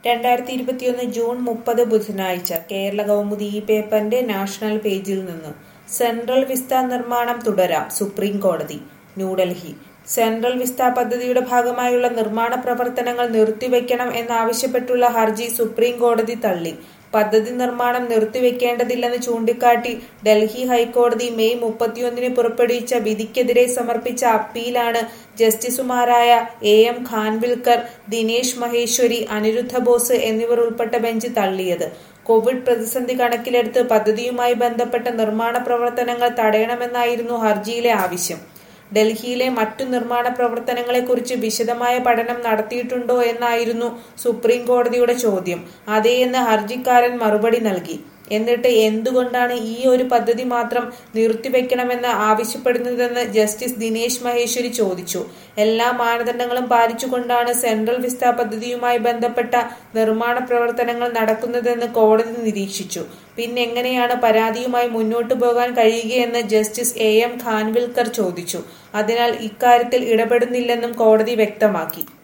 രണ്ടായിരത്തി ഇരുപത്തിയൊന്ന് ജൂൺ മുപ്പത് ബുധനാഴ്ച കേരള കൗമുദി ഈ പേപ്പറിന്റെ നാഷണൽ പേജിൽ നിന്ന് സെൻട്രൽ വിസ്ത നിർമ്മാണം തുടരാം സുപ്രീം കോടതി ന്യൂഡൽഹി സെൻട്രൽ വിസ്ത പദ്ധതിയുടെ ഭാഗമായുള്ള നിർമ്മാണ പ്രവർത്തനങ്ങൾ നിർത്തിവെക്കണം എന്നാവശ്യപ്പെട്ടുള്ള ഹർജി സുപ്രീം കോടതി തള്ളി പദ്ധതി നിർമ്മാണം നിർത്തിവെക്കേണ്ടതില്ലെന്ന് ചൂണ്ടിക്കാട്ടി ഡൽഹി ഹൈക്കോടതി മെയ് മുപ്പത്തിയൊന്നിന് പുറപ്പെടുവിച്ച വിധിക്കെതിരെ സമർപ്പിച്ച അപ്പീലാണ് ജസ്റ്റിസുമാരായ എ എം ഖാൻവിൽക്കർ ദിനേശ് മഹേശ്വരി അനിരുദ്ധ ബോസ് എന്നിവർ ഉൾപ്പെട്ട ബെഞ്ച് തള്ളിയത് കോവിഡ് പ്രതിസന്ധി കണക്കിലെടുത്ത് പദ്ധതിയുമായി ബന്ധപ്പെട്ട നിർമ്മാണ പ്രവർത്തനങ്ങൾ തടയണമെന്നായിരുന്നു ഹർജിയിലെ ആവശ്യം ഡൽഹിയിലെ മറ്റു നിർമ്മാണ പ്രവർത്തനങ്ങളെക്കുറിച്ച് വിശദമായ പഠനം നടത്തിയിട്ടുണ്ടോ എന്നായിരുന്നു സുപ്രീം കോടതിയുടെ ചോദ്യം അതേയെന്ന് ഹർജിക്കാരൻ മറുപടി നൽകി എന്നിട്ട് എന്തുകൊണ്ടാണ് ഈ ഒരു പദ്ധതി മാത്രം നിർത്തിവെക്കണമെന്ന് ആവശ്യപ്പെടുന്നതെന്ന് ജസ്റ്റിസ് ദിനേശ് മഹേശ്വരി ചോദിച്ചു എല്ലാ മാനദണ്ഡങ്ങളും പാലിച്ചുകൊണ്ടാണ് സെൻട്രൽ വിസ്ത പദ്ധതിയുമായി ബന്ധപ്പെട്ട നിർമ്മാണ പ്രവർത്തനങ്ങൾ നടക്കുന്നതെന്ന് കോടതി നിരീക്ഷിച്ചു പിന്നെങ്ങനെയാണ് പരാതിയുമായി മുന്നോട്ടു പോകാൻ കഴിയുകയെന്ന് ജസ്റ്റിസ് എ എം ഖാൻവിൽക്കർ ചോദിച്ചു അതിനാൽ ഇക്കാര്യത്തിൽ ഇടപെടുന്നില്ലെന്നും കോടതി വ്യക്തമാക്കി